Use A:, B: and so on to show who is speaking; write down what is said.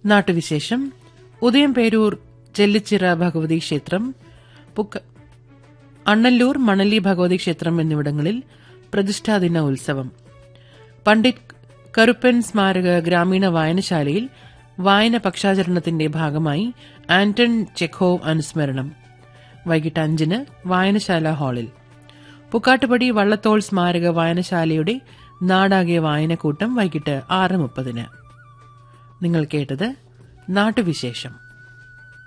A: നാട്ടുവിശേഷം ഉദയംപേരൂർ ചെല്ലിച്ചിറ ഭഗവതി ക്ഷേത്രം പുക്ക അണ്ണല്ലൂർ മണലി ഭഗവതി ക്ഷേത്രം എന്നിവിടങ്ങളിൽ പ്രതിഷ്ഠാദിന ഉത്സവം പണ്ഡിറ്റ് കറുപ്പൻ സ്മാരക ഗ്രാമീണ വായനശാലയിൽ വായന പക്ഷാചരണത്തിന്റെ ഭാഗമായി ആന്റൺ ചെഖോവ് അനുസ്മരണം വൈകിട്ട് അഞ്ചിന് വായനശാല ഹാളിൽ പുക്കാട്ടുപടി വള്ളത്തോൾ സ്മാരക വായനശാലയുടെ നാടാകെ വായനക്കൂട്ടം വൈകിട്ട് ആറ് മുപ്പതിന് നിങ്ങൾ കേട്ടത് നാട്ടുവിശേഷം